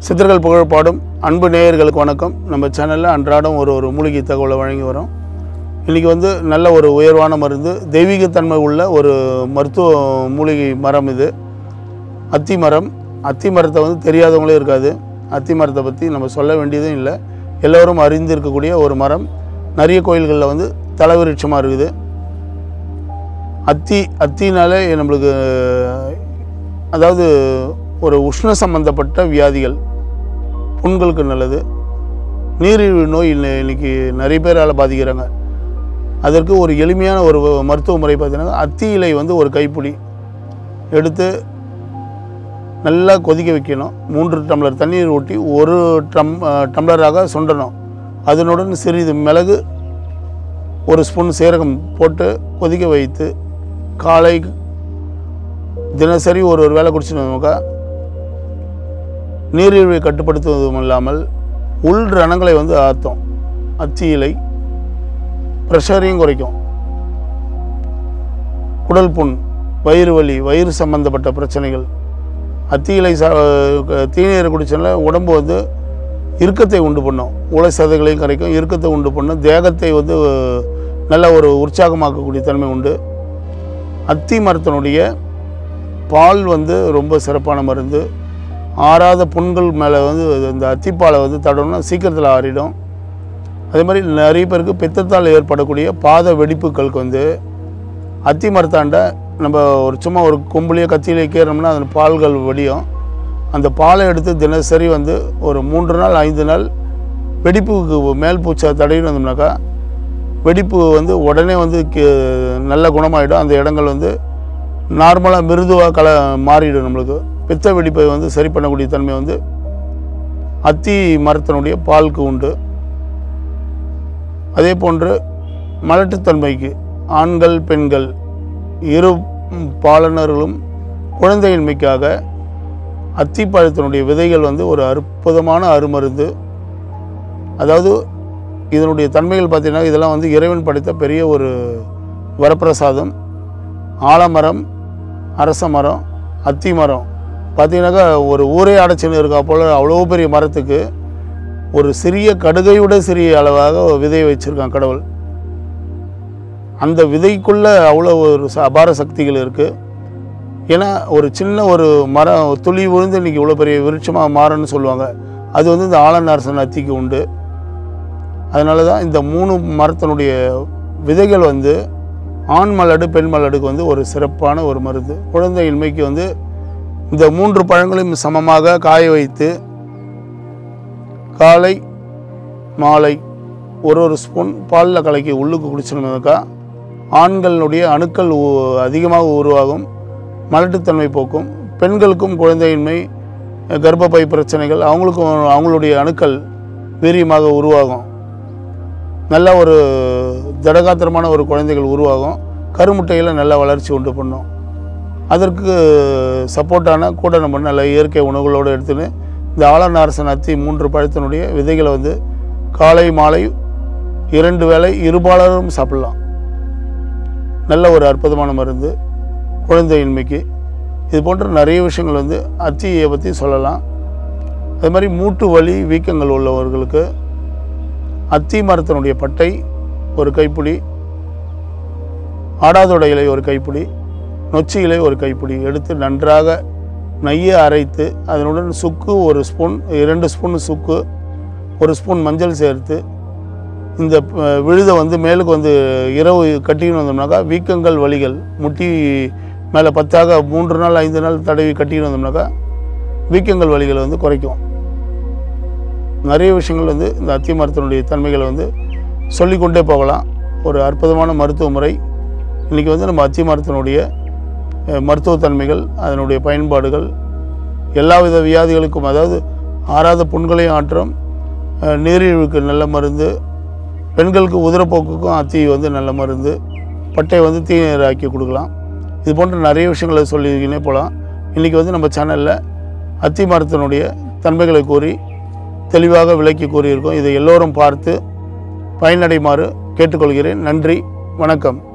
சித்தர்கள் புகழ் பாடும் அன்பு நேயர்களுக்கு வணக்கம் நம்ம சேனலில் அன்றாடம் ஒரு ஒரு மூலிகை தகவலை வழங்கி வரோம் இன்றைக்கி வந்து நல்ல ஒரு உயர்வான மருந்து தெய்வீகத்தன்மை உள்ள ஒரு மருத்துவ மூலிகை மரம் இது அத்தி மரம் அத்தி மரத்தை வந்து தெரியாதவங்களே இருக்காது அத்தி மரத்தை பற்றி நம்ம சொல்ல வேண்டியதும் இல்லை எல்லோரும் அறிந்திருக்கக்கூடிய ஒரு மரம் நிறைய கோயில்களில் வந்து தலைவிருட்சமாக இருக்குது அத்தி அத்தினாலே நம்மளுக்கு அதாவது ஒரு உஷ்ண சம்பந்தப்பட்ட வியாதிகள் புண்களுக்கு நல்லது நீரிழிவு நோய் இன்ன- இன்னைக்கு நிறைய பேரால் பாதிக்கிறாங்க அதற்கு ஒரு எளிமையான ஒரு மருத்துவ முறை பார்த்தீங்கன்னா அத்தி இலை வந்து ஒரு கைப்பிடி எடுத்து நல்லா கொதிக்க வைக்கணும் மூன்று டம்ளர் தண்ணீர் ஊற்றி ஒரு டம் அஹ், டம்ளராக சுண்டணும் அதனுடன் சிறிது மிளகு ஒரு ஸ்பூன் சீரகம் போட்டு கொதிக்க வைத்து காலை தினசரி ஒரு ஒரு வேளை குடிச்சுனோம்னாக்கா நீரிழிவை கட்டுப்படுத்துவதும் இல்லாமல் உள் ரணங்களை வந்து ஆற்றும் அத்தி இலை ப்ரெஷரையும் குறைக்கும் குடல் புண் வயிறு வலி வயிறு சம்பந்தப்பட்ட பிரச்சனைகள் அத்தி இலை சா தீநீரை குடிச்சனால உடம்பு வந்து இறுக்கத்தை உண்டு பண்ணும் உலை சதைகளையும் கரைக்கும் இறுக்கத்தை உண்டு பண்ணும் தேகத்தை வந்து நல்ல ஒரு உற்சாகமாக்கக்கூடிய தன்மை உண்டு அத்தி மரத்தினுடைய பால் வந்து ரொம்ப சிறப்பான மருந்து ஆறாத புண்கள் மேலே வந்து இந்த அத்திப்பாலை வந்து தடவுனா சீக்கிரத்தில் ஆறிடும் அதே மாதிரி நிறைய பேருக்கு பித்தத்தால் ஏற்படக்கூடிய பாத வெடிப்புகளுக்கு வந்து அத்தி மரத்தாண்ட நம்ம ஒரு சும்மா ஒரு கொம்புலேயே கத்தியிலே கீறோம்னா அந்த பால்கள் வெடியும் அந்த பாலை எடுத்து தினசரி வந்து ஒரு மூன்று நாள் ஐந்து நாள் வெடிப்புக்கு மேல் பூச்சை தடவின்னு வந்தோம்னாக்கா வெடிப்பு வந்து உடனே வந்து கி- நல்ல குணமாயிடும் அந்த இடங்கள் வந்து நார்மலாக மிருதுவாக கல மாறிடும் நம்மளுக்கு பித்த வெடிப்பை வந்து சரி பண்ணக்கூடிய தன்மை வந்து அத்தி மரத்தினுடைய பாலுக்கு உண்டு அதே போன்று மலட்டுத்தன்மைக்கு ஆண்கள் பெண்கள் இரு ம், பாலனர்களும் குழந்தையின்மைக்காக அத்திப்பழத்தினுடைய விதைகள் வந்து ஒரு அற்புதமான அருமருந்து அதாவது இதனுடைய தன்மைகள் பார்த்தீங்கன்னா இதெல்லாம் வந்து இறைவன் படைத்த பெரிய ஒரு வரப்பிரசாதம் ஆலமரம் அரச மரம் அத்தி மரம் பார்த்தீங்கன்னாக்கா ஒரு ஊரே அடைச்சின்னு இருக்கா போல் அவ்வளோ பெரிய மரத்துக்கு ஒரு சிறிய கடுகையோட சிறிய அளவாக விதையை வச்சுருக்கான் கடவுள் அந்த விதைக்குள்ளே அவ்வளோ ஒரு ச- அபார சக்திகள் இருக்குது ஏன்னா ஒரு சின்ன ஒரு மரம் துளி விழுந்து இன்றைக்கி இவ்வளோ பெரிய விருட்சமாக மாறும்னு சொல்லுவாங்க அது வந்து இந்த ஆலநாரசன் அத்திக்கு உண்டு அதனால தான் இந்த மூணு மரத்தினுடைய விதைகள் வந்து ஆண் மலடு பெண் மலடுக்கு வந்து ஒரு சிறப்பான ஒரு மருந்து குழந்தையின்மைக்கு வந்து இந்த மூன்று பழங்களையும் சமமாக காய வைத்து காலை மாலை ஒரு ஒரு ஸ்பூன் பாலில் கலக்கி உள்ளுக்கு குடிச்சிருந்தாக்கா ஆண்களுடைய அணுக்கள் உ- அதிகமாக உருவாகும் மலட்டுத்தன்மை போக்கும் பெண்களுக்கும் குழந்தையின்மை கர்ப்பப்பை பிரச்சனைகள் அவங்களுக்கும் அவங்களுடைய அணுக்கள் வீரியமாக உருவாகும் நல்ல ஒரு திடகாத்திரமான ஒரு குழந்தைகள் உருவாகும் கருமுட்டையில் நல்ல வளர்ச்சி உண்டு பண்ணும் அதற்கு சப்போர்ட்டான கூட நம்ம நல்ல இயற்கை உணவுகளோடு எடுத்துன்னு இந்த ஆலநாரசன் அத்தி மூன்று பழத்தினுடைய விதைகளை வந்து காலை மாலை இரண்டு வேளை இருபாலரும் சாப்பிடலாம் நல்ல ஒரு அற்புதமான மருந்து குழந்தையின்மைக்கு இது போன்ற நிறைய விஷயங்கள் வந்து அத்தியை பற்றி சொல்லலாம் அது மாதிரி மூட்டு வலி வீக்கங்கள் உள்ளவர்களுக்கு அத்தி மரத்தினுடைய பட்டை ஒரு கைப்பிடி ஆடாதோட இலை ஒரு கைப்பிடி நொச்சி இலை ஒரு கைப்பிடி எடுத்து நன்றாக நையை அரைத்து அதனுடன் சுக்கு ஒரு ஸ்பூன் இரண்டு ஸ்பூன் சுக்கு ஒரு ஸ்பூன் மஞ்சள் சேர்த்து இந்த அஹ், விழுதை வந்து மேலுக்கு வந்து இரவு கட்டின்னு வந்தோம்னாக்கா வீக்கங்கள் வலிகள் முட்டி மேலே பத்தாக மூன்று நாள் ஐந்து நாள் தடவி கட்டின்னு வந்தோம்னாக்கா வீக்கங்கள் வலிகளை வந்து குறைக்கும் நிறைய விஷயங்கள் வந்து இந்த அத்தி மரத்தினுடைய தன்மைகளை வந்து சொல்லிக்கொண்டே போகலாம் ஒரு அற்புதமான மருத்துவ முறை இன்றைக்கி வந்து நம்ம அத்தி மரத்தினுடைய அஹ், மருத்துவ தன்மைகள் அதனுடைய பயன்பாடுகள் எல்லாவித வியாதிகளுக்கும் அதாவது ஆறாத புண்களையும் ஆற்றும் அஹ், நீரிழிவுக்கு நல்ல மருந்து பெண்களுக்கு உதிரப்போக்குக்கும் அத்தி வந்து நல்ல மருந்து பட்டை வந்து தீநீர் ஆக்கி கொடுக்கலாம் இது போன்ற நிறைய விஷயங்களை சொல்லிக்கினே போகலாம் இன்றைக்கி வந்து நம்ம சேனலில் அத்தி மரத்தினுடைய தன்மைகளை கூறி தெளிவாக விளக்கி கூறியிருக்கோம் இதை எல்லோரும் பார்த்து பயனடைமாறு கேட்டுக்கொள்கிறேன் நன்றி வணக்கம்